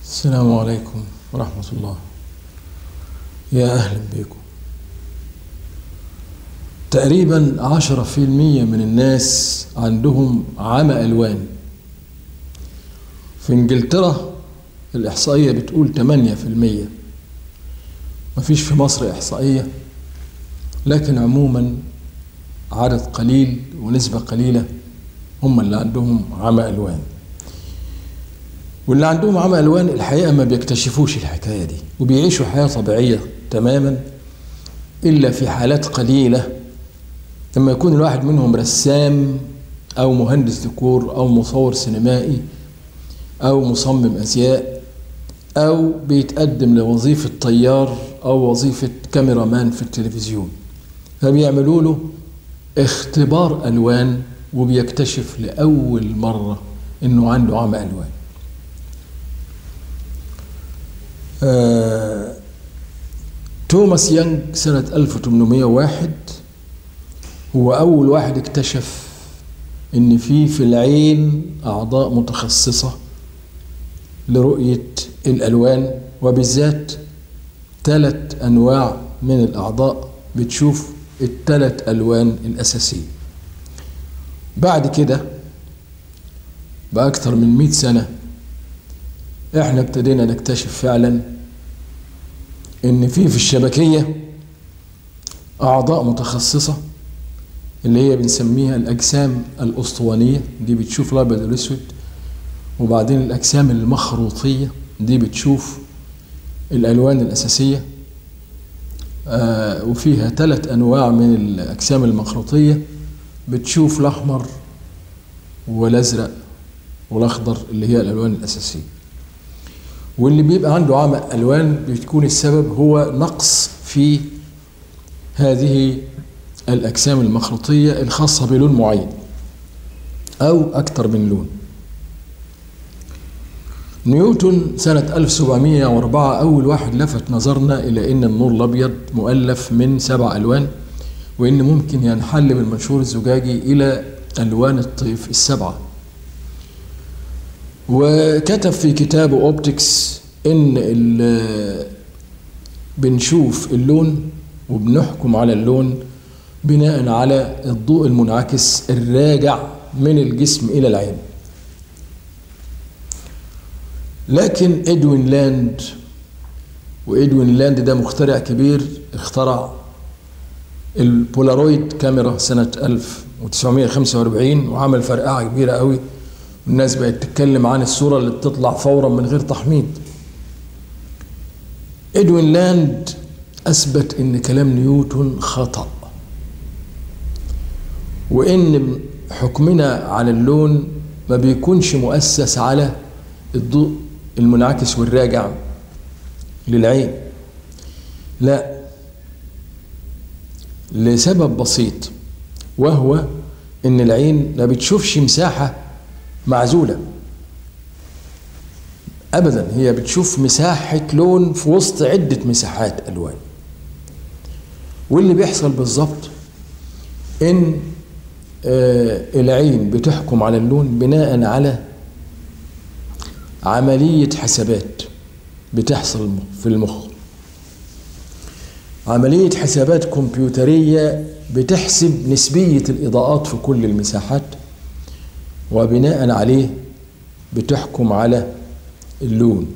السلام عليكم ورحمة الله يا أهلا بكم تقريبا عشرة في المية من الناس عندهم عمى ألوان في إنجلترا الإحصائية بتقول تمانية في المية مفيش في مصر إحصائية لكن عموما عدد قليل ونسبة قليلة هم اللي عندهم عمى ألوان واللي عندهم عمى ألوان الحقيقة ما بيكتشفوش الحكاية دي وبيعيشوا حياة طبيعية تماما إلا في حالات قليلة لما يكون الواحد منهم رسام أو مهندس ديكور أو مصور سينمائي أو مصمم أزياء أو بيتقدم لوظيفة طيار أو وظيفة كاميرا مان في التلفزيون فبيعملوا له اختبار ألوان وبيكتشف لأول مرة إنه عنده عمى ألوان آه، توماس يانج سنة 1801 هو أول واحد اكتشف إن في في العين أعضاء متخصصة لرؤية الألوان وبالذات ثلاث أنواع من الأعضاء بتشوف الثلاث ألوان الأساسية بعد كده بأكثر من مئة سنة احنا ابتدينا نكتشف فعلا ان في في الشبكية اعضاء متخصصة اللي هي بنسميها الاجسام الاسطوانية دي بتشوف الابيض والاسود وبعدين الاجسام المخروطية دي بتشوف الالوان الاساسية آه وفيها ثلاث انواع من الاجسام المخروطية بتشوف الاحمر والازرق والاخضر اللي هي الالوان الاساسيه واللي بيبقى عنده عمى الوان بتكون السبب هو نقص في هذه الاجسام المخروطيه الخاصه بلون معين او اكثر من لون نيوتن سنة 1704 أول واحد لفت نظرنا إلى أن النور الأبيض مؤلف من سبع ألوان وأن ممكن ينحل بالمنشور الزجاجي إلى ألوان الطيف السبعة وكتب في كتابه اوبتكس ان بنشوف اللون وبنحكم على اللون بناء على الضوء المنعكس الراجع من الجسم الى العين لكن ادوين لاند وادوين لاند ده مخترع كبير اخترع البولارويد كاميرا سنة 1945 وعمل فرقعة كبيرة قوي الناس بقت تتكلم عن الصورة اللي بتطلع فورا من غير تحميض ادوين لاند أثبت إن كلام نيوتن خطأ وإن حكمنا على اللون ما بيكونش مؤسس على الضوء المنعكس والراجع للعين لا لسبب بسيط وهو ان العين ما بتشوفش مساحه معزولة أبدا هي بتشوف مساحة لون في وسط عدة مساحات ألوان واللي بيحصل بالظبط إن آه العين بتحكم على اللون بناء على عملية حسابات بتحصل في المخ عملية حسابات كمبيوترية بتحسب نسبية الإضاءات في كل المساحات وبناء عليه بتحكم على اللون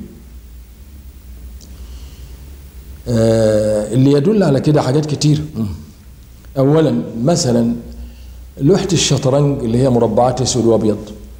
آه اللي يدل على كده حاجات كتير اولا مثلا لوحة الشطرنج اللي هي مربعات اسود وابيض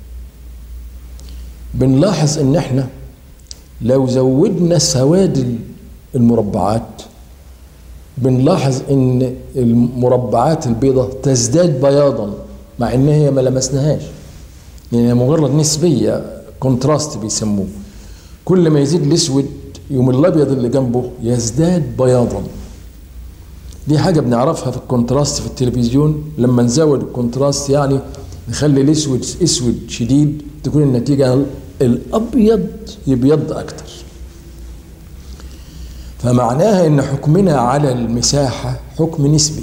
بنلاحظ ان احنا لو زودنا سواد المربعات بنلاحظ ان المربعات البيضاء تزداد بياضا مع ان هي ما لمسناهاش يعني مجرد نسبية كونتراست بيسموه كل ما يزيد الاسود يوم الابيض اللي جنبه يزداد بياضا دي حاجة بنعرفها في الكونتراست في التلفزيون لما نزود الكونتراست يعني نخلي الاسود اسود شديد تكون النتيجة الابيض يبيض اكتر فمعناها ان حكمنا على المساحة حكم نسبي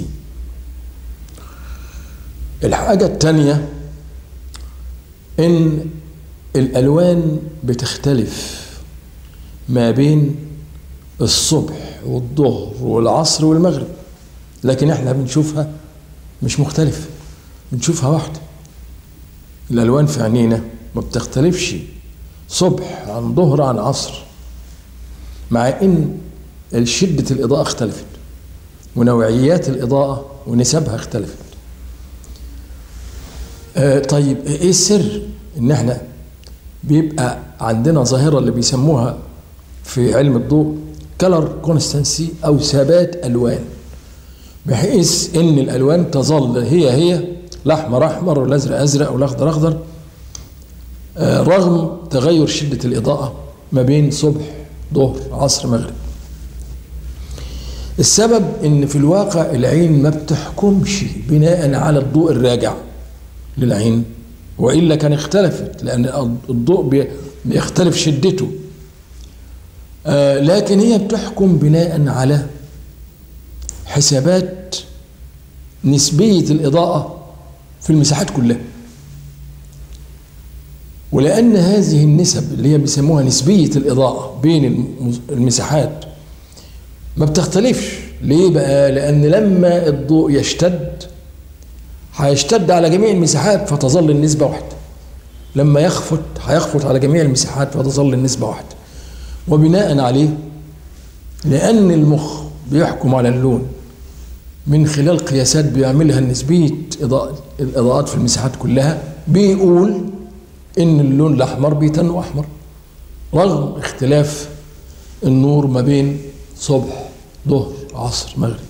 الحاجة التانية ان الالوان بتختلف ما بين الصبح والظهر والعصر والمغرب لكن احنا بنشوفها مش مختلفة بنشوفها واحدة الألوان في عينينا ما بتختلفش صبح عن ظهر عن عصر مع ان شدة الإضاءة اختلفت ونوعيات الإضاءة ونسبها اختلفت آه طيب ايه السر ان احنا بيبقى عندنا ظاهرة اللي بيسموها في علم الضوء كلر كونستانسي او ثبات الوان بحيث ان الالوان تظل هي هي الاحمر احمر والازرق ازرق والاخضر اخضر آه رغم تغير شدة الإضاءة ما بين صبح ظهر عصر مغرب السبب ان في الواقع العين ما بتحكمش بناء على الضوء الراجع للعين والا كان اختلفت لان الضوء بيختلف شدته آه لكن هي بتحكم بناء على حسابات نسبيه الاضاءه في المساحات كلها ولان هذه النسب اللي هي بيسموها نسبيه الاضاءه بين المساحات ما بتختلفش ليه بقى لان لما الضوء يشتد هيشتد على جميع المساحات فتظل النسبه واحده لما يخفت هيخفت على جميع المساحات فتظل النسبه واحده وبناء عليه لان المخ بيحكم على اللون من خلال قياسات بيعملها نسبيه إضاءة الاضاءات في المساحات كلها بيقول ان اللون الاحمر بيتنو احمر رغم اختلاف النور ما بين صبح ظهر عصر مغرب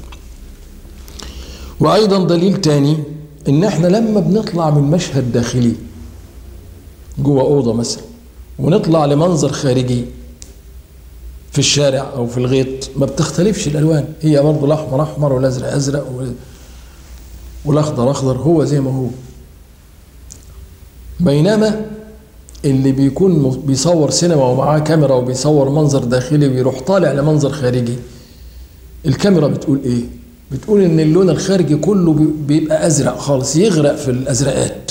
وايضا دليل تاني ان احنا لما بنطلع من مشهد داخلي جوه اوضه مثلا ونطلع لمنظر خارجي في الشارع او في الغيط ما بتختلفش الالوان هي برضه الاحمر احمر والازرق ازرق والاخضر اخضر هو زي ما هو بينما اللي بيكون بيصور سينما ومعاه كاميرا وبيصور منظر داخلي ويروح طالع لمنظر خارجي الكاميرا بتقول ايه بتقول ان اللون الخارجي كله بيبقى ازرق خالص يغرق في الازرقات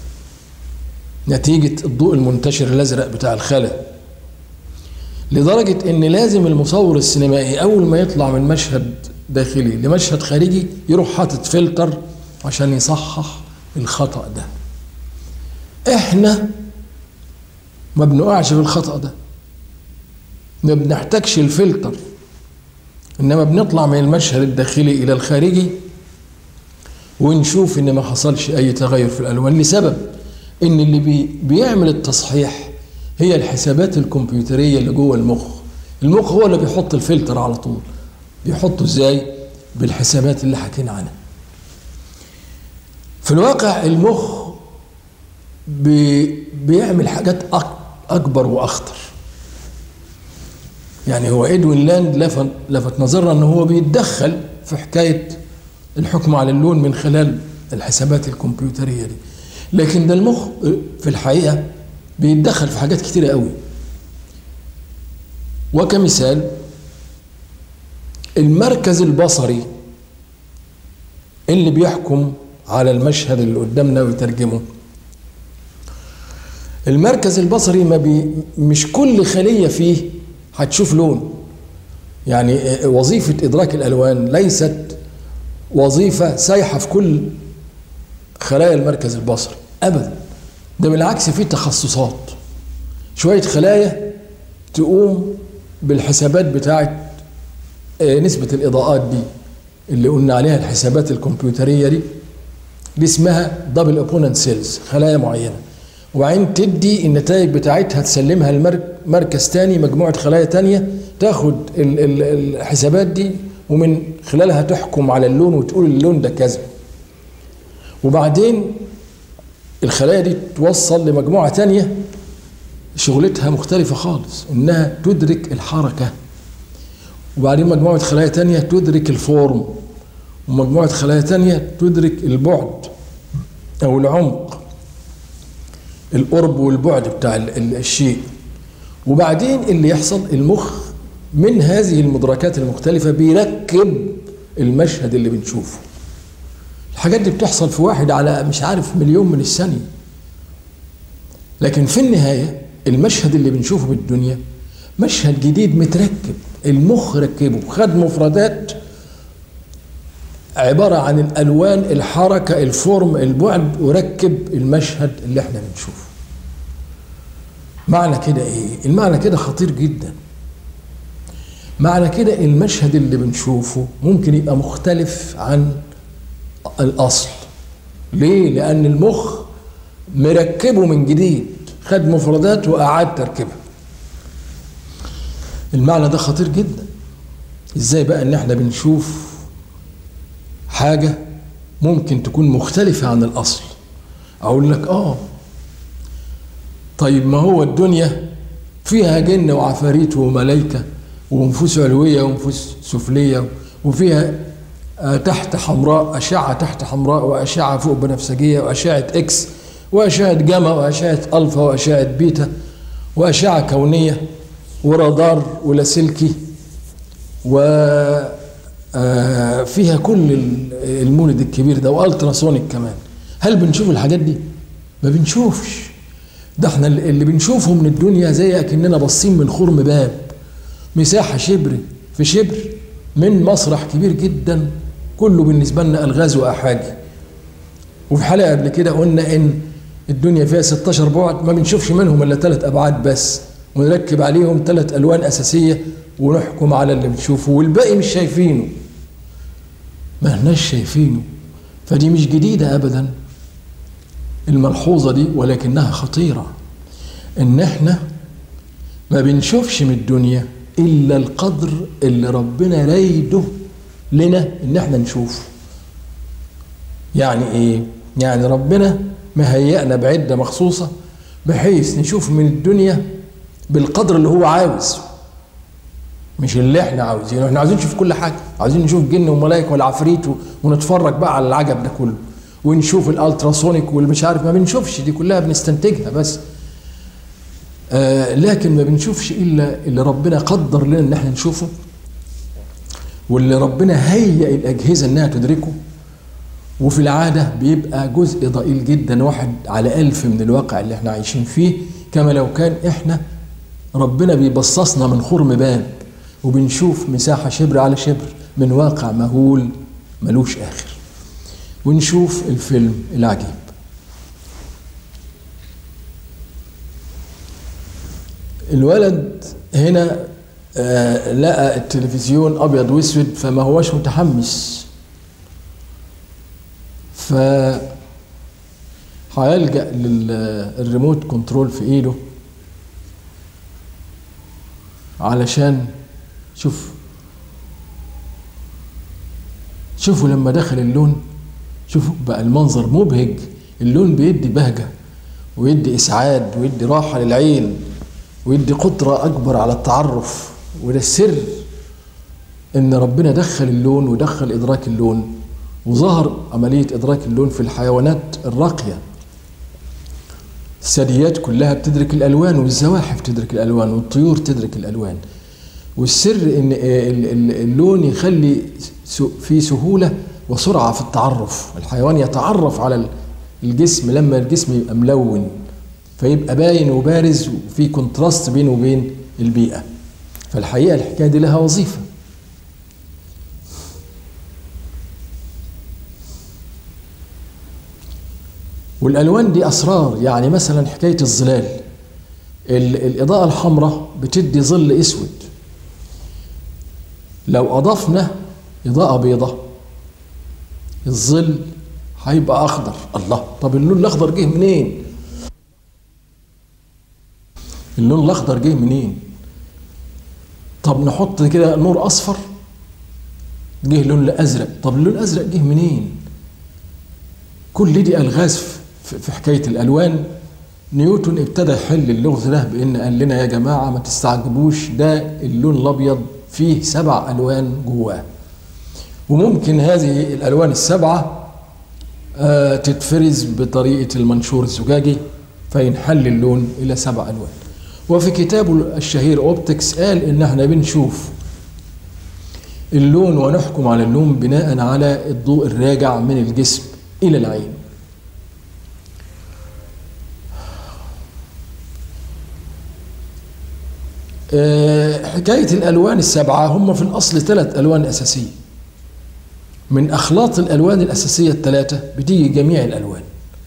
نتيجة الضوء المنتشر الازرق بتاع الخلا لدرجة ان لازم المصور السينمائي اول ما يطلع من مشهد داخلي لمشهد خارجي يروح حاطط فلتر عشان يصحح الخطأ ده احنا ما بنقعش في الخطأ ده ما بنحتاجش الفلتر انما بنطلع من المشهد الداخلي الى الخارجي ونشوف ان ما حصلش اي تغير في الالوان لسبب ان اللي بي بيعمل التصحيح هي الحسابات الكمبيوتريه اللي جوه المخ المخ هو اللي بيحط الفلتر على طول بيحطه ازاي بالحسابات اللي حكينا عنها في الواقع المخ بي بيعمل حاجات اكبر واخطر يعني هو ادوين لاند لفت لفت نظرنا ان هو بيتدخل في حكايه الحكم على اللون من خلال الحسابات الكمبيوتريه دي لكن ده المخ في الحقيقه بيتدخل في حاجات كتيره قوي وكمثال المركز البصري اللي بيحكم على المشهد اللي قدامنا ويترجمه المركز البصري ما بي مش كل خليه فيه هتشوف لون يعني وظيفة إدراك الألوان ليست وظيفة سايحة في كل خلايا المركز البصري أبدا ده بالعكس فيه تخصصات شوية خلايا تقوم بالحسابات بتاعة نسبة الإضاءات دي اللي قلنا عليها الحسابات الكمبيوترية دي دي اسمها دبل اوبوننت سيلز خلايا معينة وبعدين تدي النتائج بتاعتها تسلمها لمركز تاني مجموعة خلايا تانية تاخد الحسابات دي ومن خلالها تحكم على اللون وتقول اللون ده كذا وبعدين الخلايا دي توصل لمجموعة تانية شغلتها مختلفة خالص انها تدرك الحركة وبعدين مجموعة خلايا تانية تدرك الفورم ومجموعة خلايا تانية تدرك البعد أو العمق القرب والبعد بتاع الشيء وبعدين اللي يحصل المخ من هذه المدركات المختلفة بيركب المشهد اللي بنشوفه الحاجات دي بتحصل في واحد على مش عارف مليون من الثانية لكن في النهاية المشهد اللي بنشوفه بالدنيا مشهد جديد متركب المخ ركبه خد مفردات عبارة عن الألوان الحركة الفورم البعد وركب المشهد اللي احنا بنشوفه معنى كده ايه المعنى كده خطير جدا معنى كده المشهد اللي بنشوفه ممكن يبقى مختلف عن الأصل ليه لأن المخ مركبه من جديد خد مفردات وأعاد تركيبها المعنى ده خطير جدا ازاي بقى ان احنا بنشوف حاجة ممكن تكون مختلفة عن الأصل أقول لك آه طيب ما هو الدنيا فيها جن وعفاريت وملائكة ونفوس علوية ونفوس سفلية وفيها تحت حمراء أشعة تحت حمراء وأشعة فوق بنفسجية وأشعة إكس وأشعة جاما وأشعة ألفا وأشعة بيتا وأشعة كونية ورادار ولاسلكي و فيها كل المولد الكبير ده والتراسونيك كمان هل بنشوف الحاجات دي ما بنشوفش ده احنا اللي بنشوفه من الدنيا زي اكننا باصين من خرم باب مساحه شبر في شبر من مسرح كبير جدا كله بالنسبه لنا الغاز واحاجي وفي حلقه قبل كده قلنا ان الدنيا فيها 16 بعد ما بنشوفش منهم الا ثلاث ابعاد بس ونركب عليهم ثلاث الوان اساسيه ونحكم على اللي بنشوفه والباقي مش شايفينه ما احناش شايفينه فدي مش جديدة أبدا الملحوظة دي ولكنها خطيرة إن احنا ما بنشوفش من الدنيا إلا القدر اللي ربنا رايده لنا إن احنا نشوفه يعني إيه؟ يعني ربنا مهيئنا بعدة مخصوصة بحيث نشوف من الدنيا بالقدر اللي هو عاوز مش اللي احنا عاوزينه احنا عاوزين نشوف كل حاجه عاوزين نشوف جن وملائكه والعفريت ونتفرج بقى على العجب ده كله ونشوف الالتراسونيك والمش عارف ما بنشوفش دي كلها بنستنتجها بس آه لكن ما بنشوفش الا اللي ربنا قدر لنا ان احنا نشوفه واللي ربنا هيئ الاجهزه انها تدركه وفي العاده بيبقى جزء ضئيل جدا واحد على ألف من الواقع اللي احنا عايشين فيه كما لو كان احنا ربنا بيبصصنا من خرم باب وبنشوف مساحة شبر على شبر من واقع مهول ملوش آخر ونشوف الفيلم العجيب الولد هنا آه لقى التلفزيون أبيض وأسود فما هوش متحمس ف هيلجأ للريموت كنترول في ايده علشان شوف شوفوا لما دخل اللون شوفوا بقى المنظر مبهج اللون بيدي بهجة ويدي إسعاد ويدي راحة للعين ويدي قدرة أكبر على التعرف وده السر إن ربنا دخل اللون ودخل إدراك اللون وظهر عملية إدراك اللون في الحيوانات الراقية الثدييات كلها بتدرك الألوان والزواحف تدرك الألوان والطيور تدرك الألوان والسر ان اللون يخلي في سهوله وسرعه في التعرف الحيوان يتعرف على الجسم لما الجسم يبقى ملون فيبقى باين وبارز وفي كونتراست بينه وبين البيئه فالحقيقه الحكايه دي لها وظيفه والالوان دي اسرار يعني مثلا حكايه الظلال الاضاءه الحمراء بتدي ظل اسود لو أضفنا إضاءة بيضة الظل هيبقى أخضر الله طب اللون الأخضر جه منين؟ اللون الأخضر جه منين؟ طب نحط كده نور أصفر جه لون أزرق طب اللون الأزرق جه منين؟ كل دي ألغاز في حكاية الألوان نيوتن ابتدى يحل اللغز ده بأن قال لنا يا جماعة ما تستعجبوش ده اللون الأبيض فيه سبع ألوان جواه وممكن هذه الألوان السبعة آه تتفرز بطريقة المنشور الزجاجي فينحل اللون إلى سبع ألوان وفي كتابه الشهير أوبتكس قال إن احنا بنشوف اللون ونحكم على اللون بناء على الضوء الراجع من الجسم إلى العين آه، حكاية الألوان السبعة هم في الأصل ثلاث ألوان أساسية من أخلاط الألوان الأساسية الثلاثة بتيجي جميع الألوان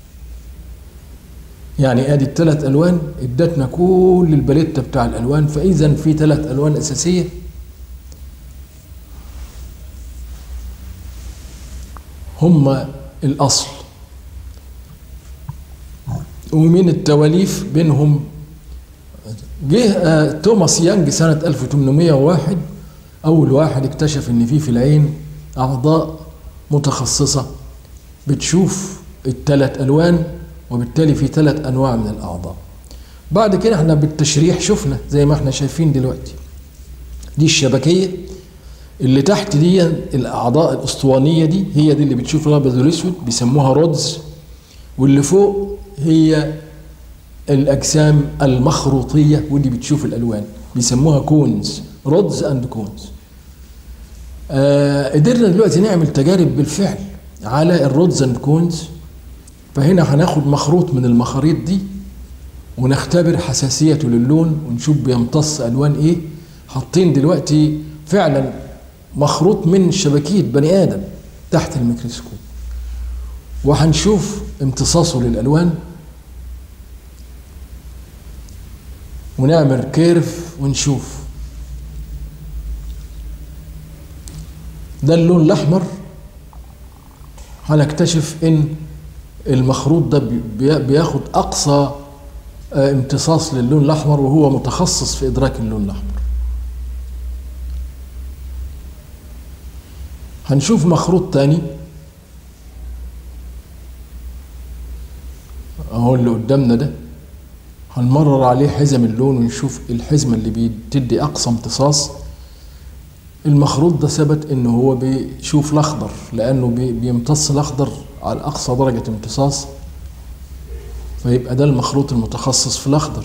يعني ادي الثلاث الوان ادتنا كل الباليتة بتاع الالوان فاذا في ثلاث الوان اساسيه هم الاصل ومن التواليف بينهم جه آه، توماس يانج سنة 1801 أول واحد اكتشف إن في في العين أعضاء متخصصة بتشوف الثلاث ألوان وبالتالي في ثلاث أنواع من الأعضاء بعد كده احنا بالتشريح شفنا زي ما احنا شايفين دلوقتي دي الشبكية اللي تحت دي الأعضاء الأسطوانية دي هي دي اللي بتشوف الأبيض والأسود بيسموها رودز واللي فوق هي الأجسام المخروطية واللي بتشوف الألوان بيسموها كونز رودز أند كونز آه قدرنا دلوقتي نعمل تجارب بالفعل على الرودز أند كونز فهنا هناخد مخروط من المخاريط دي ونختبر حساسيته للون ونشوف بيمتص ألوان إيه حاطين دلوقتي فعلا مخروط من شبكية بني آدم تحت الميكروسكوب وهنشوف امتصاصه للألوان ونعمل كيرف ونشوف ده اللون الأحمر هنكتشف إن المخروط ده بي- بياخد أقصى آه، امتصاص للون الأحمر وهو متخصص في إدراك اللون الأحمر هنشوف مخروط تاني اهو اللي قدامنا ده هنمرر عليه حزم اللون ونشوف الحزمة اللي بتدي أقصى امتصاص المخروط ده ثبت إن هو بيشوف الأخضر لأنه بي- بيمتص الأخضر على أقصى درجة امتصاص فيبقى ده المخروط المتخصص في الأخضر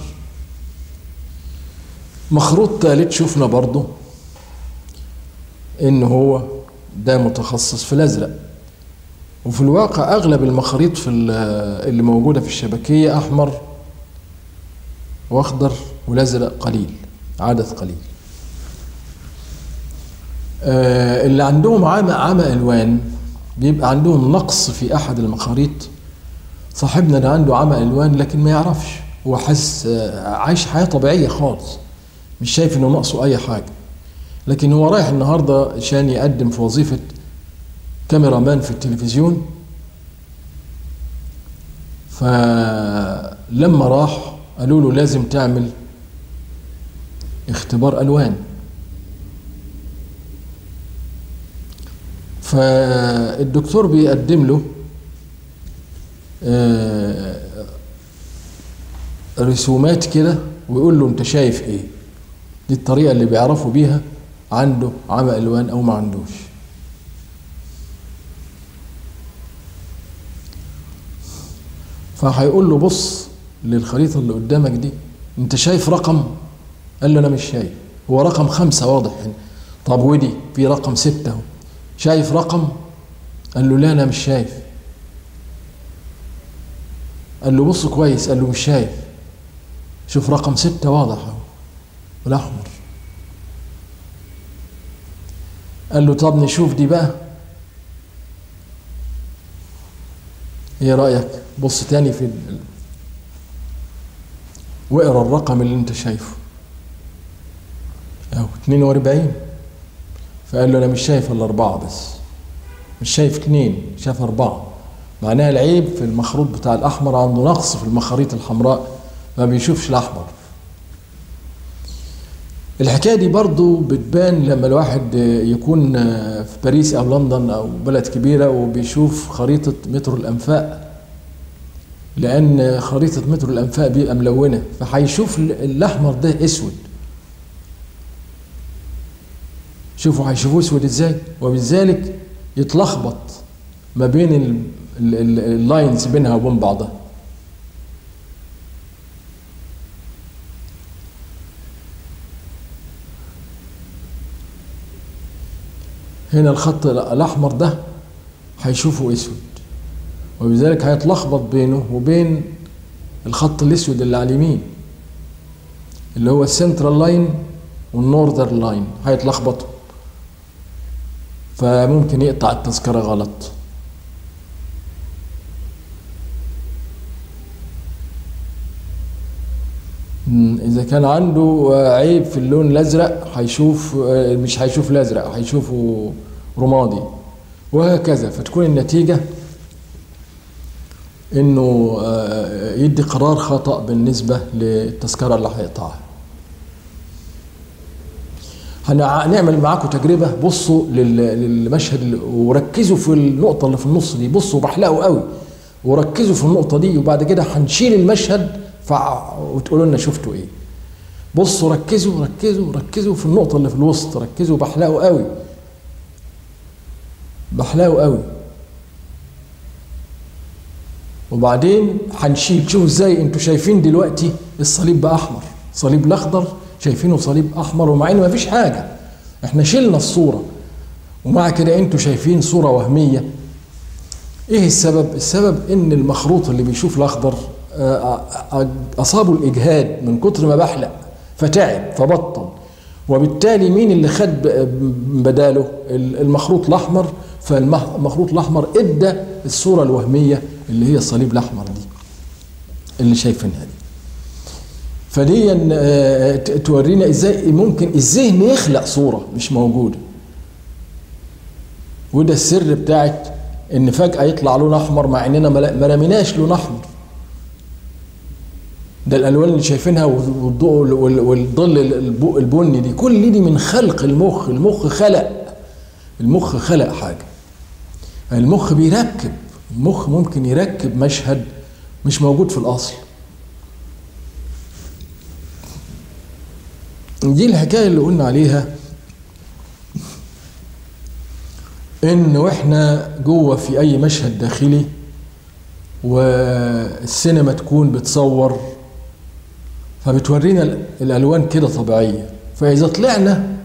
مخروط تالت شفنا برضه إن هو ده متخصص في الأزرق وفي الواقع أغلب المخاريط في ال- اللي موجودة في الشبكية أحمر واخضر والازرق قليل عدد قليل آه، اللي عندهم عمى عمى الوان بيبقى عندهم نقص في احد المخاريط صاحبنا ده عنده عمى الوان لكن ما يعرفش هو حاسس آه، عايش حياه طبيعيه خالص مش شايف انه ناقصه اي حاجه لكن هو رايح النهارده عشان يقدم في وظيفه كاميرا مان في التلفزيون فلما راح قالوا له لازم تعمل اختبار الوان فالدكتور بيقدم له آه، رسومات كده ويقول له انت شايف ايه دي الطريقه اللي بيعرفوا بيها عنده عمى الوان او ما عندوش فهيقول له بص للخريطة اللي قدامك دي انت شايف رقم قال له انا مش شايف هو رقم خمسة واضح يعني طب ودي في رقم ستة اهو شايف رقم قال له لا انا مش شايف قال له بص كويس قال له مش شايف شوف رقم ستة واضح اهو والاحمر قال له طب نشوف دي بقى ايه رأيك بص تاني في ال- واقرا الرقم اللي انت شايفه اهو 42 فقال له انا مش شايف الا اربعه بس مش شايف اثنين شايف اربعه معناها العيب في المخروط بتاع الاحمر عنده نقص في المخاريط الحمراء ما بيشوفش الاحمر الحكايه دي برضو بتبان لما الواحد يكون في باريس او لندن او بلد كبيره وبيشوف خريطه مترو الانفاق لان خريطه مترو الانفاق بيبقى ملونه فهيشوف الاحمر ده اسود شوفوا هيشوفوه اسود ازاي وبذلك يتلخبط ما بين ال- ال- ال- اللاينز بينها وبين بعضها هنا الخط الاحمر ده هيشوفه اسود وبذلك هيتلخبط بينه وبين الخط الاسود اللي على اليمين اللي هو السنترال لاين والنورذر لاين هيتلخبطوا فممكن يقطع التذكرة غلط مم، إذا كان عنده آه، عيب في اللون الأزرق هيشوف آه، مش هيشوف الأزرق هيشوفه رمادي وهكذا فتكون النتيجة إنه آه، يدي قرار خطأ بالنسبة للتذكرة اللي هيقطعها هنعمل معاكم تجربة بصوا لل- للمشهد اللي- وركزوا في النقطة اللي في النص دي بصوا بحلقوا قوي وركزوا في النقطة دي وبعد كده هنشيل المشهد فع- وتقولوا لنا شفتوا ايه بصوا ركزوا ركزوا ركزوا في النقطة اللي في الوسط ركزوا بحلقوا قوي بحلقوا قوي وبعدين هنشيل شوفوا ازاي انتوا شايفين دلوقتي الصليب بقى احمر صليب الاخضر شايفينه صليب احمر ومع ان مفيش حاجه احنا شلنا الصوره ومع كده انتوا شايفين صوره وهميه ايه السبب السبب ان المخروط اللي بيشوف الاخضر آه، آه، اصابه الاجهاد من كتر ما بحلق فتعب فبطل وبالتالي مين اللي خد ب- بداله المخروط الاحمر فالمخروط الاحمر ادى الصوره الوهميه اللي هي الصليب الاحمر دي اللي شايفينها دي فدي آه، ت- تورينا ازاي ممكن الذهن يخلق صوره مش موجوده وده السر بتاعت ان فجاه يطلع لون احمر مع اننا ما ما رميناش لون احمر ده الالوان اللي شايفينها والضوء وال- والظل الب- البني دي كل دي من خلق المخ المخ خلق المخ خلق حاجه المخ بيركب المخ ممكن يركب مشهد مش موجود في الاصل دي الحكايه اللي قلنا عليها ان واحنا جوه في اي مشهد داخلي والسينما تكون بتصور فبتورينا ال- الالوان كده طبيعيه فاذا طلعنا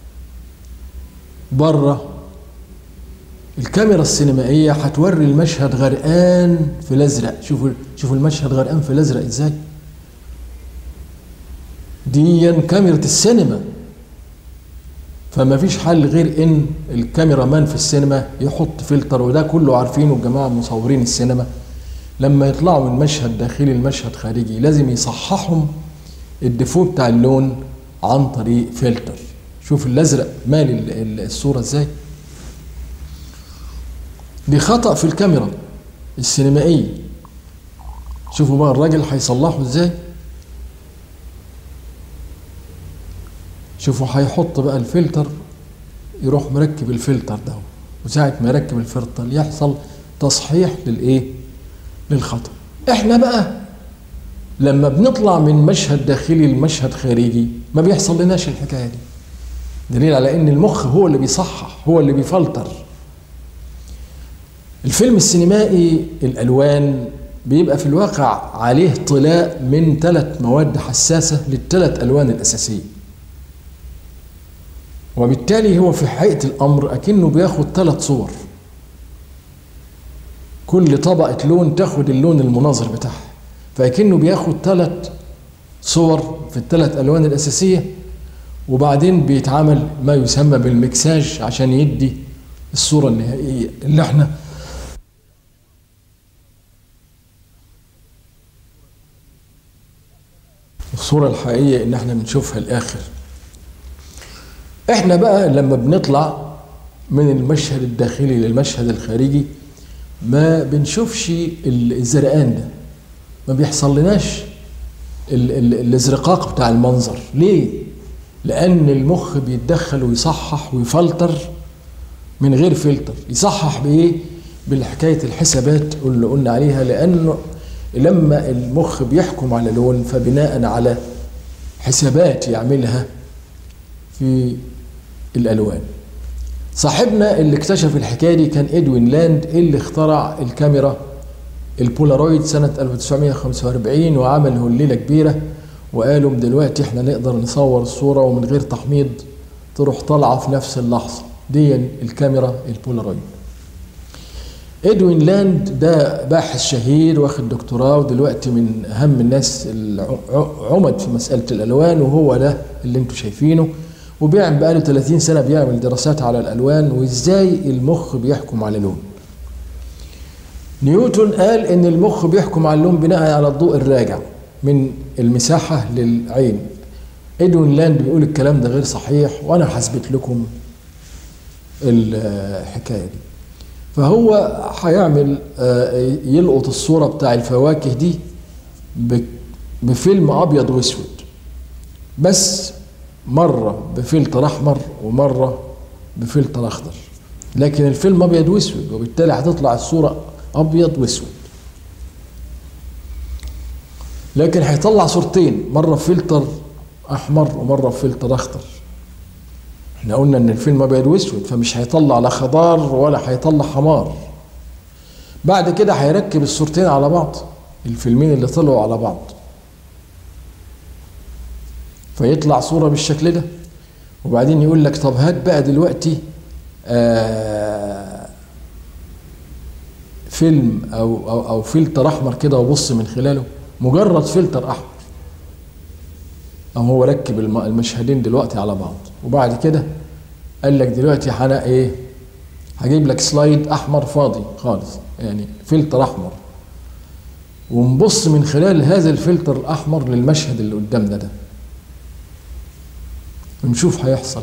بره الكاميرا السينمائيه هتوري المشهد غرقان في الازرق شوفوا شوفوا المشهد غرقان في الازرق ازاي دي كاميرا السينما فما فيش حل غير ان الكاميرا مان في السينما يحط فلتر وده كله عارفينه الجماعه مصورين السينما لما يطلعوا من مشهد داخلي لمشهد خارجي لازم يصححهم الديفو بتاع اللون عن طريق فلتر شوف الازرق مال ال- ال- الصوره ازاي دي خطأ في الكاميرا السينمائية شوفوا بقى الراجل هيصلحه ازاي شوفوا هيحط بقى الفلتر يروح مركب الفلتر ده وساعة ما يركب الفلتر يحصل تصحيح للايه للخطأ احنا بقى لما بنطلع من مشهد داخلي لمشهد خارجي ما بيحصل لناش الحكايه دي دليل على ان المخ هو اللي بيصحح هو اللي بيفلتر الفيلم السينمائي الالوان بيبقى في الواقع عليه طلاء من ثلاث مواد حساسه للثلاث الوان الاساسيه وبالتالي هو في حقيقه الامر اكنه بياخد ثلاث صور كل طبقه لون تاخد اللون المناظر بتاعها فاكنه بياخد ثلاث صور في الثلاث الوان الاساسيه وبعدين بيتعمل ما يسمى بالمكساج عشان يدي الصوره النهائيه اللي احنا الصورة الحقيقية اللي احنا بنشوفها الآخر احنا بقى لما بنطلع من المشهد الداخلي للمشهد الخارجي ما بنشوفش الزرقان ده ما بيحصل لناش ال- ال- الازرقاق بتاع المنظر ليه لان المخ بيتدخل ويصحح ويفلتر من غير فلتر يصحح بايه بالحكايه الحسابات اللي قلنا عليها لانه لما المخ بيحكم على لون فبناء على حسابات يعملها في الالوان صاحبنا اللي اكتشف الحكايه دي كان ادوين لاند اللي اخترع الكاميرا البولارويد سنة 1945 وعمله الليلة كبيرة وقالوا من دلوقتي احنا نقدر نصور الصورة ومن غير تحميض تروح طالعة في نفس اللحظة دي الكاميرا البولارويد ادوين لاند ده باحث شهير واخد دكتوراه ودلوقتي من اهم الناس العمد في مساله الالوان وهو ده اللي انتم شايفينه وبيعمل بقاله 30 سنه بيعمل دراسات على الالوان وازاي المخ بيحكم على اللون نيوتن قال ان المخ بيحكم على اللون بناء على الضوء الراجع من المساحه للعين ادوين لاند بيقول الكلام ده غير صحيح وانا هثبت لكم الحكايه دي فهو هيعمل يلقط الصوره بتاع الفواكه دي بفيلم ابيض واسود بس مره بفلتر احمر ومره بفلتر اخضر لكن الفيلم ابيض واسود وبالتالي هتطلع الصوره ابيض واسود لكن هيطلع صورتين مره بفلتر احمر ومره بفلتر اخضر احنا قلنا ان الفيلم ابيض واسود فمش هيطلع لا خضار ولا هيطلع حمار بعد كده هيركب الصورتين على بعض الفيلمين اللي طلعوا على بعض فيطلع صوره بالشكل ده وبعدين يقول لك طب هات بقى دلوقتي آه فيلم او او او فلتر احمر كده وبص من خلاله مجرد فلتر احمر أو هو ركب المشهدين دلوقتي على بعض وبعد كده قال لك دلوقتي انا ايه هجيب لك سلايد احمر فاضي خالص يعني فلتر احمر ونبص من خلال هذا الفلتر الاحمر للمشهد اللي قدامنا ده ونشوف هيحصل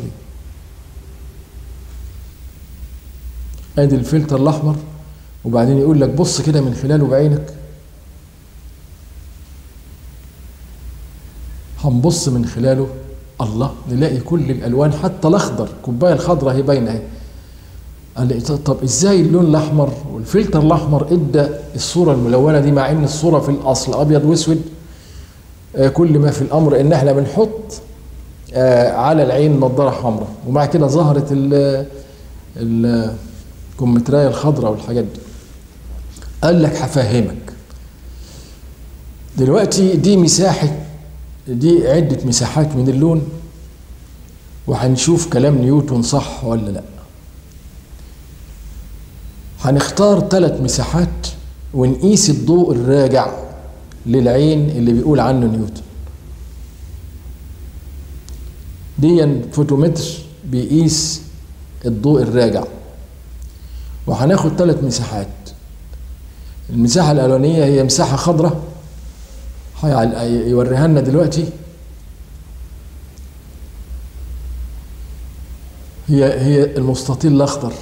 ايه ادي الفلتر الاحمر وبعدين يقول لك بص كده من خلاله بعينك هنبص من خلاله الله نلاقي كل الالوان حتى الاخضر الكوبايه الخضراء هي باينه اهي قال لي طب ازاي اللون الاحمر والفلتر الاحمر ادى الصوره الملونه دي مع ان الصوره في الاصل ابيض واسود آه كل ما في الامر ان احنا بنحط آه على العين نظاره حمراء ومع كده ظهرت ال الكمترايه الخضراء والحاجات دي قال لك هفهمك دلوقتي دي مساحه دي عدة مساحات من اللون وهنشوف كلام نيوتن صح ولا لا هنختار ثلاث مساحات ونقيس الضوء الراجع للعين اللي بيقول عنه نيوتن دي فوتومتر بيقيس الضوء الراجع وهناخد ثلاث مساحات المساحة الأولانية هي مساحة خضراء يوريها لنا دلوقتي هي هي المستطيل الاخضر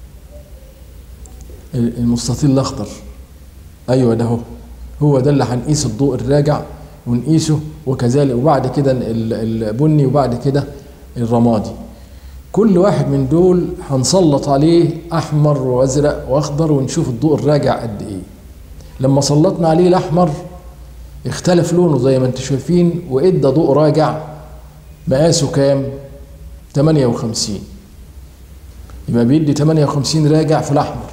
المستطيل الاخضر ايوه ده هو هو ده اللي هنقيس الضوء الراجع ونقيسه وكذلك وبعد كده البني وبعد كده الرمادي كل واحد من دول هنسلط عليه احمر وازرق واخضر ونشوف الضوء الراجع قد ايه لما سلطنا عليه الاحمر اختلف لونه زي ما انتم شايفين وادى ضوء راجع مقاسه كام 58 يبقى بيدي 58 راجع في الاحمر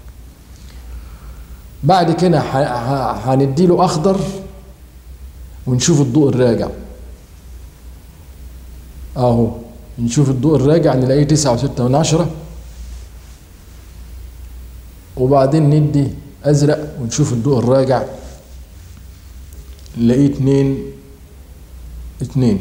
بعد كده هنديله اخضر ونشوف الضوء الراجع اهو نشوف الضوء الراجع نلاقيه تسعة وستة من عشرة وبعدين ندي ازرق ونشوف الضوء الراجع نلاقيه اتنين اتنين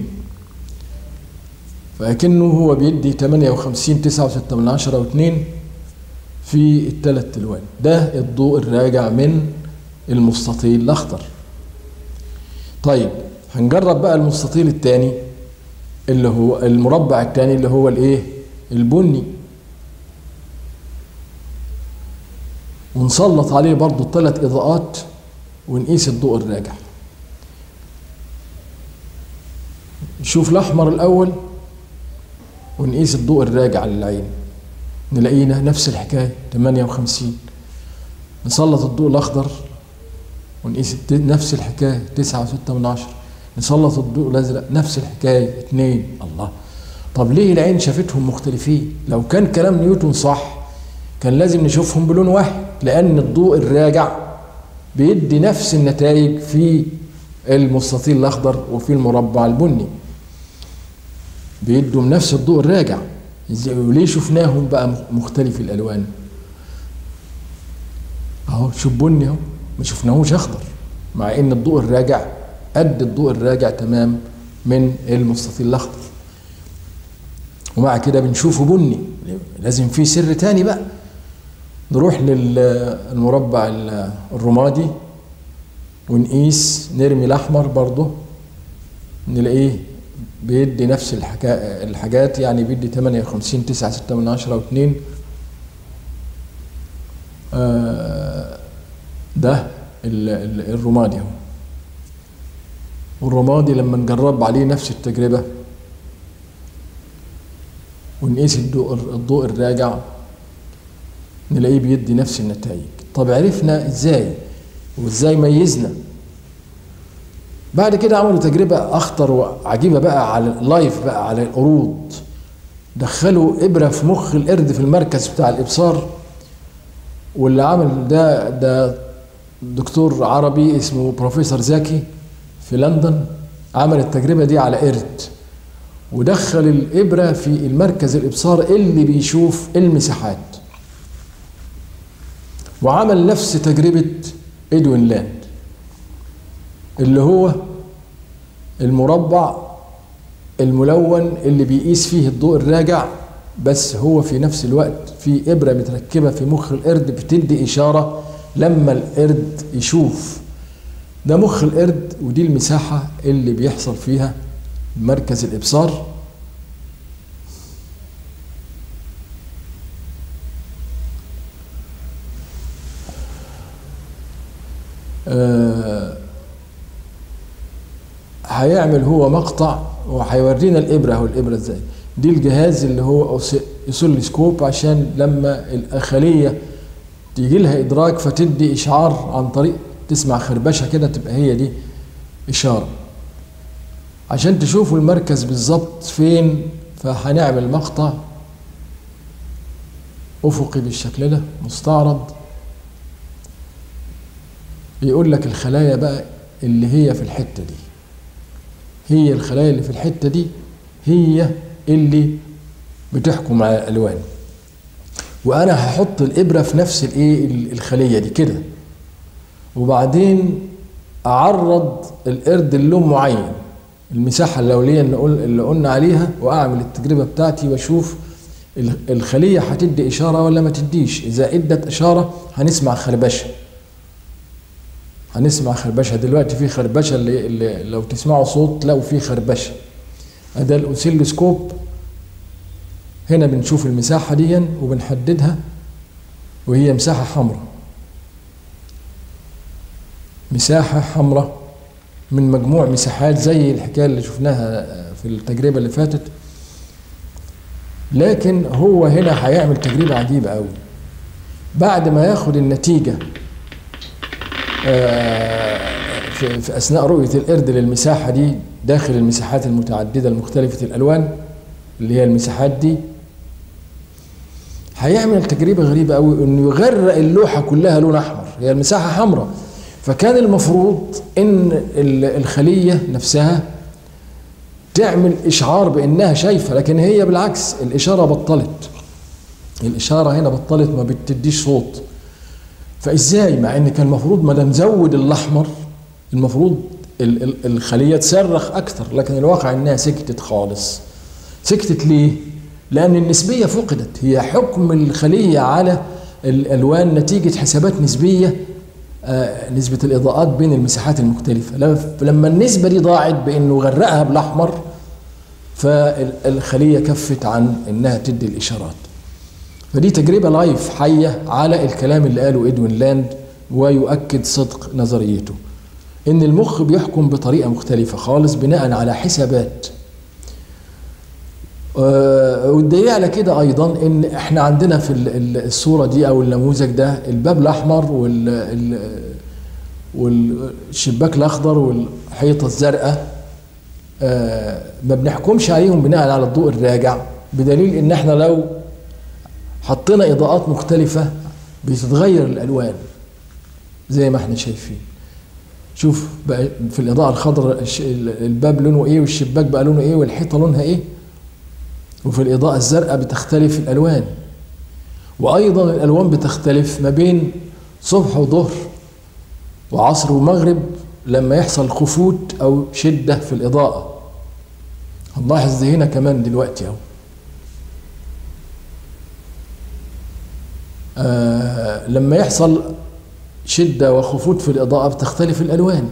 فأكنه هو بيدي تمانية وخمسين تسعة وستة من عشرة واتنين في التلات ألوان ده الضوء الراجع من المستطيل الأخضر طيب هنجرب بقى المستطيل الثاني اللي هو المربع الثاني اللي هو الايه البني ونسلط عليه برضو الثلاث اضاءات ونقيس الضوء الراجع نشوف الاحمر الاول ونقيس الضوء الراجع للعين نلاقينا نفس الحكايه 58 نسلط الضوء الاخضر ونقيس نفس الحكايه 9 و6 من عشرة نسلط الضوء الازرق نفس الحكايه 2 الله طب ليه العين شافتهم مختلفين لو كان كلام نيوتن صح كان لازم نشوفهم بلون واحد لان الضوء الراجع بيدي نفس النتائج في المستطيل الاخضر وفي المربع البني بيدوا نفس الضوء الراجع وليه شفناهم بقى مختلف الالوان اهو شوف بني اهو ما شفناهوش اخضر مع ان الضوء الراجع قد الضوء الراجع تمام من المستطيل الاخضر ومع كده بنشوفه بني لازم في سر تاني بقى نروح للمربع الرمادي ونقيس نرمي الاحمر برضه نلاقيه بيدي نفس الحكا... الحاجات يعني بيدي 58 9 6 من 10 و2 آه ده الرمادي اهو والرمادي لما نجرب عليه نفس التجربه ونقيس الضوء الضوء الراجع نلاقيه بيدي نفس النتائج طب عرفنا ازاي وازاي ميزنا بعد كده عملوا تجربة أخطر وعجيبة بقى على اللايف بقى على القرود دخلوا إبرة في مخ القرد في المركز بتاع الإبصار واللي عمل ده ده دكتور عربي اسمه بروفيسور زكي في لندن عمل التجربة دي على قرد ودخل الإبرة في المركز الإبصار اللي بيشوف المساحات وعمل نفس تجربة إدوين لاند اللي هو المربع الملون اللي بيقيس فيه الضوء الراجع بس هو في نفس الوقت في إبرة متركبة في مخ القرد بتدي إشارة لما القرد يشوف ده مخ القرد ودي المساحة اللي بيحصل فيها مركز الإبصار آه هيعمل هو مقطع وهيورينا الإبرة أو الإبرة إزاي دي الجهاز اللي هو سكوب عشان لما الخلية تيجي لها إدراك فتدي إشعار عن طريق تسمع خربشة كده تبقى هي دي إشارة عشان تشوفوا المركز بالظبط فين فهنعمل مقطع افقي بالشكل ده مستعرض بيقول لك الخلايا بقى اللي هي في الحته دي هي الخلايا اللي في الحته دي هي اللي بتحكم على الالوان وانا هحط الابره في نفس الايه الخليه دي كده وبعدين اعرض القرد للون معين المساحة اللولية اللي, قل اللي قلنا عليها وأعمل التجربة بتاعتي وأشوف الخلية هتدي إشارة ولا ما تديش إذا إدت إشارة هنسمع خربشة هنسمع خربشة دلوقتي في خربشة اللي, اللي لو تسمعوا صوت تلاقوا في خربشة ده الأوسيلوسكوب هنا بنشوف المساحة دي وبنحددها وهي مساحة حمراء مساحة حمراء من مجموع مساحات زي الحكايه اللي شفناها في التجربه اللي فاتت لكن هو هنا هيعمل تجربه عجيبه قوي بعد ما ياخد النتيجه في اثناء رؤيه القرد للمساحه دي داخل المساحات المتعدده المختلفه الالوان اللي هي المساحات دي هيعمل تجربه غريبه قوي انه يغرق اللوحه كلها لون احمر هي المساحه حمراء فكان المفروض ان الخليه نفسها تعمل اشعار بانها شايفه لكن هي بالعكس الاشاره بطلت الاشاره هنا بطلت ما بتديش صوت فازاي مع ان كان المفروض ما نزود الاحمر المفروض الخليه تصرخ اكثر لكن الواقع انها سكتت خالص سكتت ليه لان النسبيه فقدت هي حكم الخليه على الالوان نتيجه حسابات نسبيه آه نسبة الإضاءات بين المساحات المختلفة لما النسبة دي ضاعت بأنه غرقها بالأحمر فالخلية كفت عن أنها تدي الإشارات فدي تجربة لايف حية على الكلام اللي قاله إدوين لاند ويؤكد صدق نظريته إن المخ بيحكم بطريقة مختلفة خالص بناء على حسابات آه والدليل على كده ايضا ان احنا عندنا في الصوره دي او النموذج ده الباب الاحمر وال والشباك الاخضر والحيطه الزرقاء آه ما بنحكمش عليهم بناء على الضوء الراجع بدليل ان احنا لو حطينا اضاءات مختلفه بتتغير الالوان زي ما احنا شايفين شوف بقى في الاضاءه الخضراء الباب لونه ايه والشباك بقى لونه ايه والحيطه لونها ايه وفي الإضاءة الزرقاء بتختلف الألوان وأيضا الألوان بتختلف ما بين صبح وظهر وعصر ومغرب لما يحصل خفوت او شده في الاضاءه هنلاحظ دي هنا كمان دلوقتي اهو آه لما يحصل شده وخفوت في الاضاءه بتختلف الالوان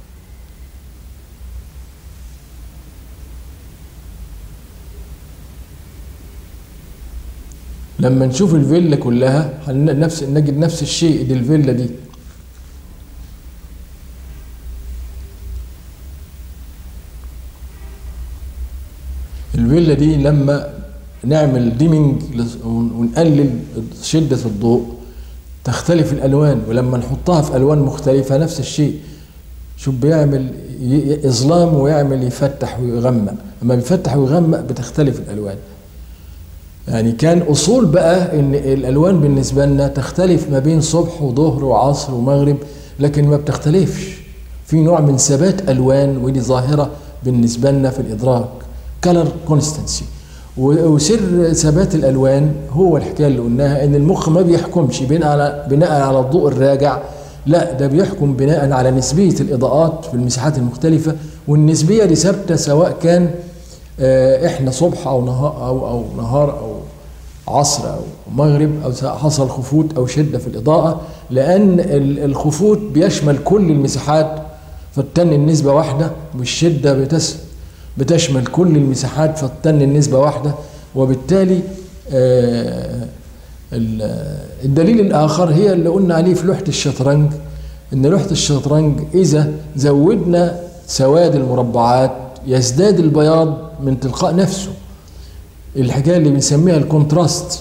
لما نشوف الفيلا كلها هن- نفس نجد نفس الشيء دي الفيلا دي الفيلا دي لما نعمل ديمينج ونقلل شدة الضوء تختلف الألوان ولما نحطها في ألوان مختلفة نفس الشيء شوف بيعمل ي- ي- إظلام ويعمل يفتح ويغمق لما بيفتح ويغمق بتختلف الألوان يعني كان اصول بقى ان الالوان بالنسبه لنا تختلف ما بين صبح وظهر وعصر ومغرب لكن ما بتختلفش في نوع من ثبات الوان ودي ظاهره بالنسبه لنا في الادراك كلر كونستنسي وسر ثبات الالوان هو الحكايه اللي قلناها ان المخ ما بيحكمش بناء على بناء على الضوء الراجع لا ده بيحكم بناء على نسبيه الاضاءات في المساحات المختلفه والنسبيه دي ثابته سواء كان آه، احنا صبح او نهار او او نهار او عصر او مغرب او سواء حصل خفوت او شده في الاضاءه لان ال- الخفوت بيشمل كل المساحات فالتن النسبه واحده والشده بتس بتشمل كل المساحات فالتن النسبه واحده وبالتالي آه، ال- الدليل الاخر هي اللي قلنا عليه في لوحه الشطرنج ان لوحه الشطرنج اذا زودنا سواد المربعات يزداد البياض من تلقاء نفسه الحكايه اللي بنسميها الكونتراست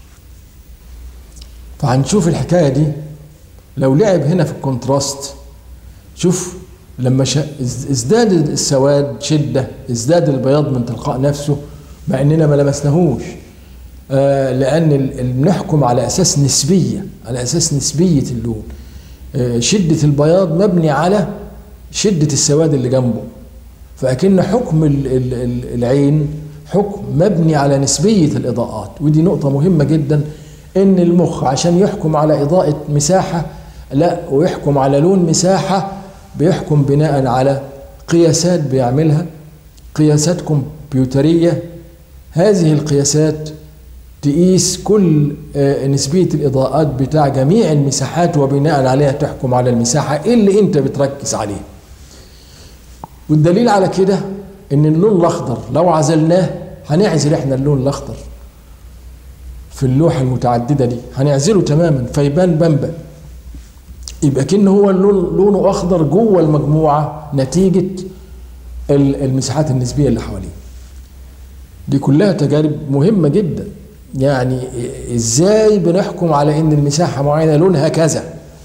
فهنشوف الحكايه دي لو لعب هنا في الكونتراست شوف لما شا... از- ازداد السواد شده ازداد البياض من تلقاء نفسه مع اننا ما لمسناهوش آه لان ال- ال- بنحكم على اساس نسبيه على اساس نسبيه اللون آه شده البياض مبني على شده السواد اللي جنبه فأكن حكم ال- ال- ال- العين حكم مبني على نسبية الإضاءات ودي نقطة مهمة جدا إن المخ عشان يحكم على إضاءة مساحة لا ويحكم على لون مساحة بيحكم بناء على قياسات بيعملها قياسات كمبيوترية هذه القياسات تقيس كل آه، نسبية الإضاءات بتاع جميع المساحات وبناء عليها تحكم على المساحة اللي أنت بتركز عليها والدليل على كده ان اللون الاخضر لو عزلناه هنعزل احنا اللون الاخضر في اللوحه المتعدده دي هنعزله تماما فيبان بمبا يبقى كأن هو اللون لونه اخضر جوه المجموعه نتيجه ال- المساحات النسبيه اللي حواليه دي كلها تجارب مهمه جدا يعني ازاي بنحكم على ان المساحه معينه لونها كذا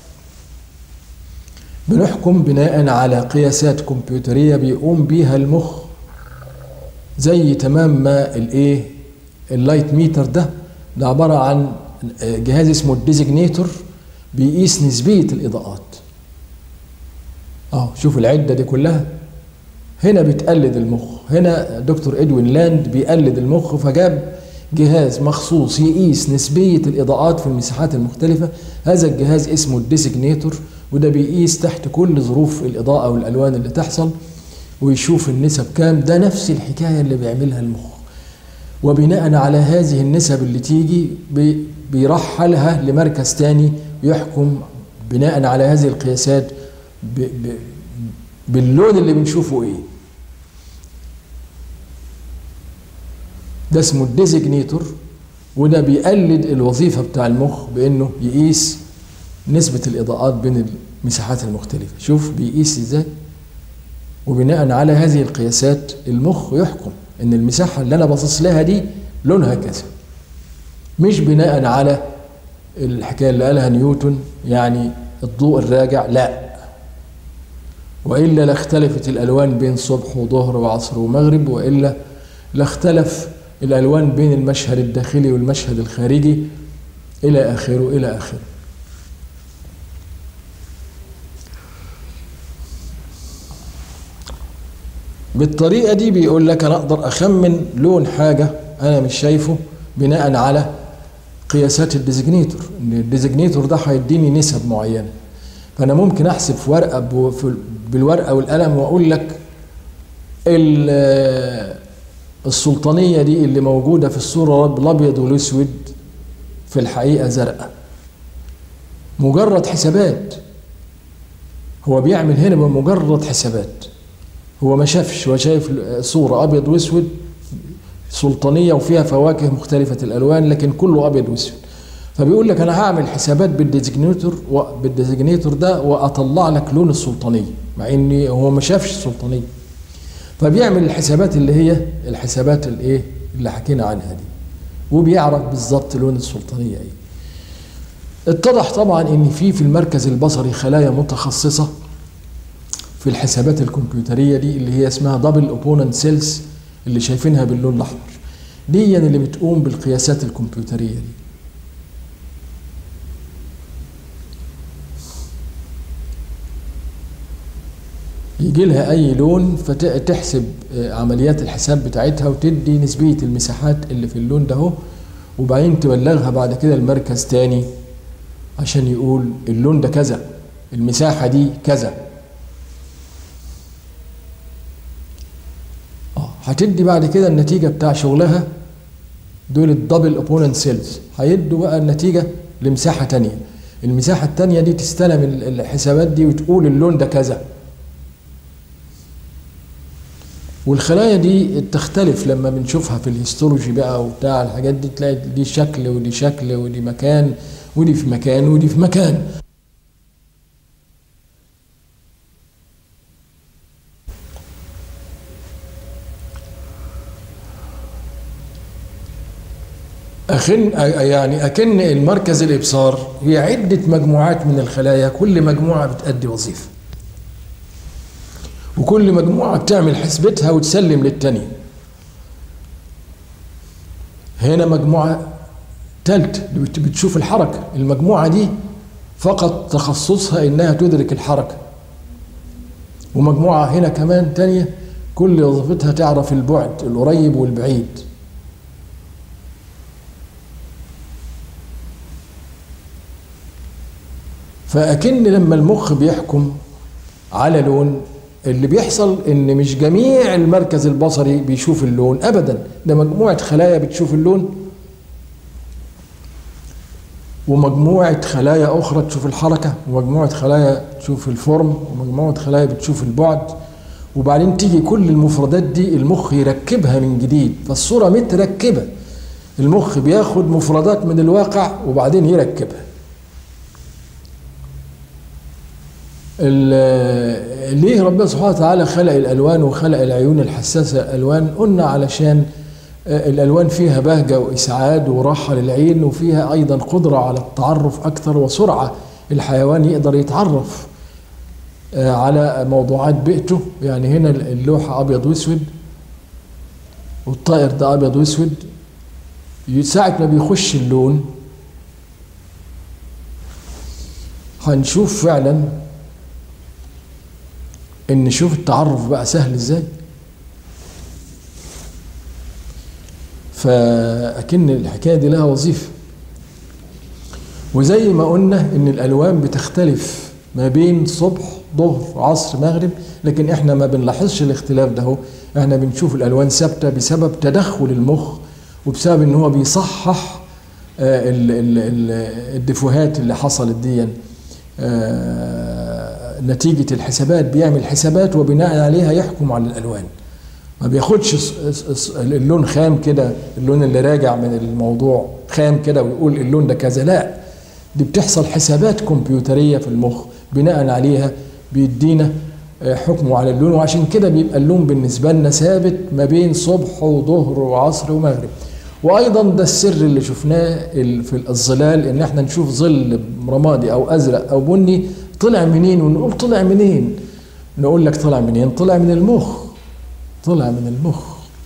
بنحكم بناء على قياسات كمبيوترية بيقوم بيها المخ زي تمام ما الايه اللايت ميتر ده ده عبارة عن جهاز اسمه الديزيجنيتور بيقيس نسبية الإضاءات اه شوف العدة دي كلها هنا بتقلد المخ هنا دكتور ادوين لاند بيقلد المخ فجاب جهاز مخصوص يقيس نسبية الإضاءات في المساحات المختلفة هذا الجهاز اسمه الديسيجنيتور وده بيقيس تحت كل ظروف الإضاءة والألوان اللي تحصل ويشوف النسب كام ده نفس الحكاية اللي بيعملها المخ وبناء على هذه النسب اللي تيجي بي- بيرحلها لمركز تاني يحكم بناء على هذه القياسات ب ب باللون اللي بنشوفه ايه ده اسمه الديزيجنيتور وده بيقلد الوظيفة بتاع المخ بانه يقيس نسبة الإضاءات بين المساحات المختلفة شوف بيقيس ازاي وبناء على هذه القياسات المخ يحكم ان المساحة اللي انا باصص لها دي لونها كذا مش بناء على الحكاية اللي قالها نيوتن يعني الضوء الراجع لا وإلا لاختلفت الألوان بين صبح وظهر وعصر ومغرب وإلا لاختلف الألوان بين المشهد الداخلي والمشهد الخارجي إلى آخره إلى آخره بالطريقة دي بيقول لك أنا أقدر أخمن لون حاجة أنا مش شايفه بناء على قياسات الديزيجنيتور ان الديزيجنيتور ده هيديني نسب معينه فانا ممكن احسب في ورقه بو- في- بالورقه والقلم واقول لك ال- السلطانيه دي اللي موجوده في الصوره بالابيض والاسود في الحقيقه زرقاء مجرد حسابات هو بيعمل هنا بمجرد حسابات هو ما شافش هو شايف صوره ابيض واسود سلطانيه وفيها فواكه مختلفه الالوان لكن كله ابيض واسود فبيقول لك انا هعمل حسابات بالديزيجنيتور و- بالديزيجنيتور ده واطلع لك لون السلطانيه مع ان هو ما شافش السلطانيه فبيعمل الحسابات اللي هي الحسابات الايه اللي حكينا عنها دي وبيعرف بالظبط لون السلطانيه ايه اتضح طبعا ان في في المركز البصري خلايا متخصصه في الحسابات الكمبيوتريه دي اللي هي اسمها دبل اوبوننت سيلز اللي شايفينها باللون الاحمر دي اللي بتقوم بالقياسات الكمبيوتريه دي يجي لها اي لون فتحسب عمليات الحساب بتاعتها وتدي نسبيه المساحات اللي في اللون ده اهو وبعدين تبلغها بعد كده المركز تاني عشان يقول اللون ده كذا المساحه دي كذا اه هتدي بعد كده النتيجه بتاع شغلها دول الدبل اوبوننت سيلز هيدوا بقى النتيجه لمساحه تانية المساحه التانية دي تستلم ال- الحسابات دي وتقول اللون ده كذا والخلايا دي تختلف لما بنشوفها في الهيستولوجي بقى وبتاع الحاجات دي تلاقي دي شكل ودي شكل ودي مكان ودي في مكان ودي في مكان أخن يعني أكن المركز الإبصار هي عدة مجموعات من الخلايا كل مجموعة بتأدي وظيفة وكل مجموعة بتعمل حسبتها وتسلم للتانية هنا مجموعة تالت بت- بتشوف الحركة المجموعة دي فقط تخصصها إنها تدرك الحركة ومجموعة هنا كمان تانية كل وظيفتها تعرف البعد القريب والبعيد فأكن لما المخ بيحكم على لون اللي بيحصل ان مش جميع المركز البصري بيشوف اللون ابدا ده مجموعه خلايا بتشوف اللون ومجموعه خلايا اخرى تشوف الحركه ومجموعه خلايا تشوف الفورم ومجموعه خلايا بتشوف البعد وبعدين تيجي كل المفردات دي المخ يركبها من جديد فالصوره متركبه المخ بياخد مفردات من الواقع وبعدين يركبها ال- ليه ربنا سبحانه وتعالى خلق الالوان وخلق العيون الحساسه الوان قلنا علشان آه، الالوان فيها بهجه واسعاد وراحه للعين وفيها ايضا قدره على التعرف اكثر وسرعه الحيوان يقدر يتعرف آه، على موضوعات بيئته يعني هنا اللوحه ابيض واسود والطائر ده ابيض واسود ساعه ما بيخش اللون هنشوف فعلا ان شوف التعرف بقى سهل ازاي فاكن الحكايه دي لها وظيفه وزي ما قلنا ان الالوان بتختلف ما بين صبح ظهر عصر مغرب لكن احنا ما بنلاحظش الاختلاف ده هو احنا بنشوف الالوان ثابته بسبب تدخل المخ وبسبب ان هو بيصحح آه، ال- ال- ال- الدفوهات اللي حصلت دي آه، نتيجة الحسابات بيعمل حسابات وبناء عليها يحكم على الألوان ما بياخدش ص- ص- ص- اللون خام كده اللون اللي راجع من الموضوع خام كده ويقول اللون ده كذا لا دي بتحصل حسابات كمبيوترية في المخ بناء عليها بيدينا آه، حكمه على اللون وعشان كده بيبقى اللون بالنسبة لنا ثابت ما بين صبح وظهر وعصر ومغرب وايضا ده السر اللي شفناه ال- في الظلال ان احنا نشوف ظل رمادي او ازرق او بني طلع منين ونقول طلع منين نقول لك طلع منين طلع من المخ طلع من المخ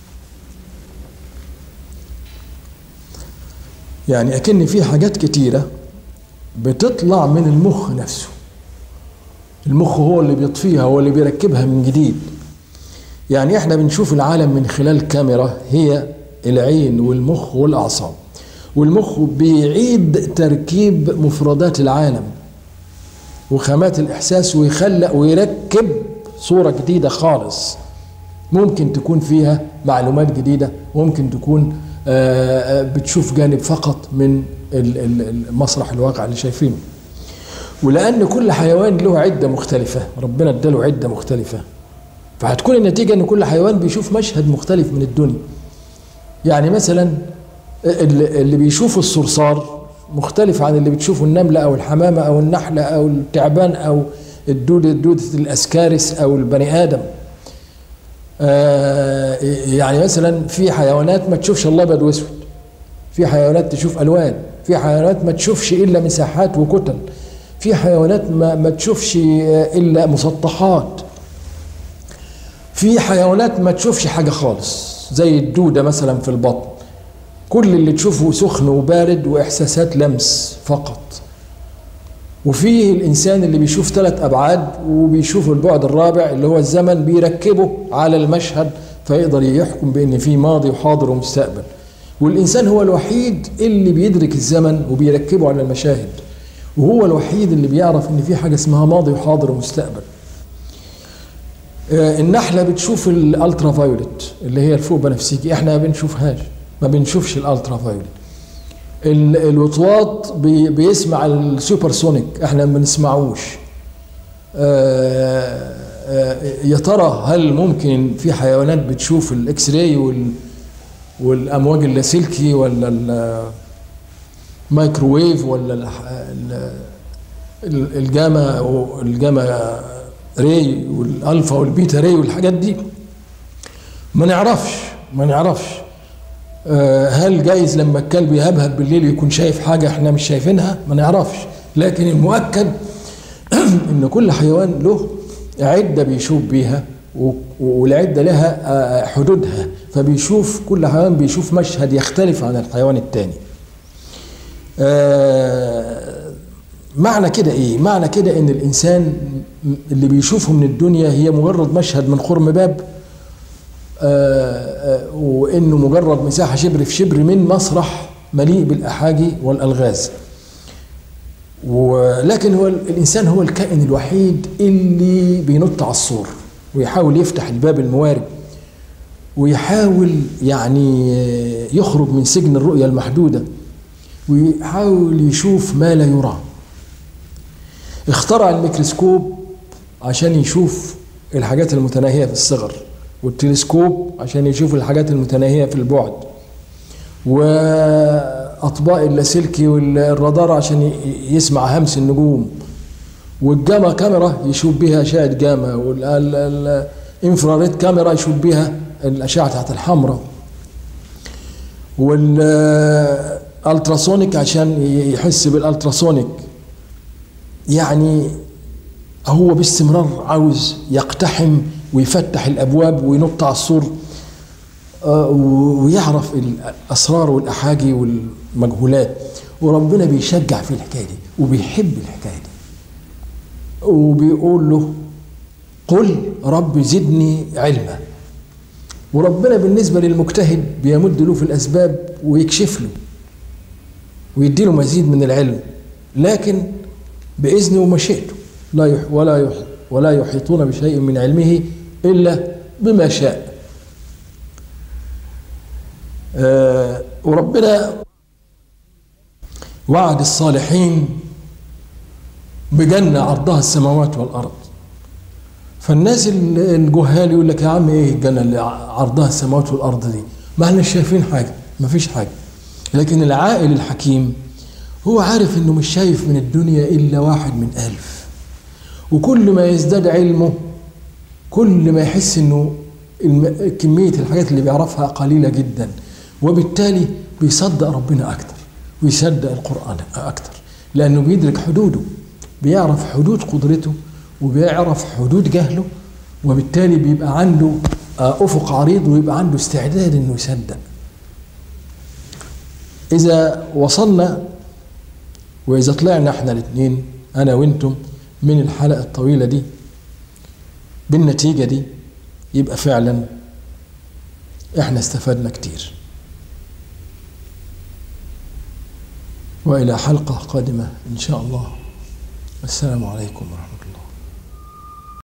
يعني اكن في حاجات كتيره بتطلع من المخ نفسه المخ هو اللي بيطفيها هو اللي بيركبها من جديد يعني احنا بنشوف العالم من خلال كاميرا هي العين والمخ والاعصاب والمخ بيعيد تركيب مفردات العالم وخامات الإحساس ويخلق ويركب صورة جديدة خالص ممكن تكون فيها معلومات جديدة ممكن تكون بتشوف جانب فقط من المسرح الواقع اللي شايفينه ولأن كل حيوان له عدة مختلفة ربنا اداله عدة مختلفة فهتكون النتيجة أن كل حيوان بيشوف مشهد مختلف من الدنيا يعني مثلا اللي بيشوفه الصرصار مختلف عن اللي بتشوفه النملة أو الحمامة أو النحلة أو التعبان أو الدودة دودة الأسكارس أو البني آدم آه يعني مثلا في حيوانات ما تشوفش الابيض واسود في حيوانات تشوف الوان في حيوانات ما تشوفش الا مساحات وكتل في حيوانات ما, ما تشوفش الا مسطحات في حيوانات ما تشوفش حاجه خالص زي الدوده مثلا في البطن كل اللي تشوفه سخن وبارد واحساسات لمس فقط وفيه الانسان اللي بيشوف ثلاث ابعاد وبيشوف البعد الرابع اللي هو الزمن بيركبه على المشهد فيقدر يحكم بان في ماضي وحاضر ومستقبل والانسان هو الوحيد اللي بيدرك الزمن وبيركبه على المشاهد وهو الوحيد اللي بيعرف ان في حاجه اسمها ماضي وحاضر ومستقبل النحله بتشوف الالترا فايولت اللي هي الفوق بنفسجي احنا ما بنشوفهاش ما بنشوفش الالترا فايولت الوطواط بي بيسمع السوبرسونيك احنا ما بنسمعوش يا ترى هل ممكن في حيوانات بتشوف الاكس راي وال والامواج اللاسلكي ولا الميكروويف ولا الجاما الجاما راي والالفا والبيتا راي والحاجات دي ما نعرفش ما نعرفش هل جايز لما الكلب يهبهب بالليل يكون شايف حاجة احنا مش شايفينها ما نعرفش لكن المؤكد ان كل حيوان له عدة بيشوف بيها والعدة لها حدودها فبيشوف كل حيوان بيشوف مشهد يختلف عن الحيوان التاني معنى كده ايه معنى كده ان الانسان اللي بيشوفه من الدنيا هي مجرد مشهد من خرم باب آآ آآ وانه مجرد مساحه شبر في شبر من مسرح مليء بالاحاجي والالغاز ولكن هو الانسان هو الكائن الوحيد اللي بينط على السور ويحاول يفتح الباب الموارب ويحاول يعني يخرج من سجن الرؤيه المحدوده ويحاول يشوف ما لا يرى اخترع الميكروسكوب عشان يشوف الحاجات المتناهيه في الصغر والتلسكوب عشان يشوف الحاجات المتناهيه في البعد واطباق اللاسلكي والرادار عشان يسمع همس النجوم والجاما كاميرا يشوف بها اشعه جاما والانفراريد كاميرا يشوف بها الاشعه تحت الحمراء والالتراسونيك عشان يحس بالالتراسونيك يعني هو باستمرار عاوز يقتحم ويفتح الابواب وينط على السور ويعرف الاسرار والاحاجي والمجهولات وربنا بيشجع في الحكايه دي وبيحب الحكايه دي وبيقول له قل رب زدني علما وربنا بالنسبة للمجتهد بيمد له في الأسباب ويكشف له ويدي له مزيد من العلم لكن بإذنه ومشيئته لا يح ولا يح ولا يحيطون بشيء من علمه إلا بما شاء آه وربنا وعد الصالحين بجنة عرضها السماوات والأرض فالناس الجهال يقول لك يا عم ايه الجنة اللي عرضها السماوات والأرض دي ما احنا شايفين حاجة ما فيش حاجة لكن العاقل الحكيم هو عارف انه مش شايف من الدنيا الا واحد من الف وكل ما يزداد علمه كل ما يحس انه كمية الحاجات اللي بيعرفها قليلة جدا وبالتالي بيصدق ربنا أكتر ويصدق القرآن أكتر لأنه بيدرك حدوده بيعرف حدود قدرته وبيعرف حدود جهله وبالتالي بيبقى عنده أفق عريض ويبقى عنده استعداد إنه يصدق إذا وصلنا وإذا طلعنا إحنا الاثنين أنا وأنتم من الحلقة الطويلة دي بالنتيجة دي يبقى فعلا إحنا استفدنا كتير والى حلقه قادمه ان شاء الله السلام عليكم ورحمه الله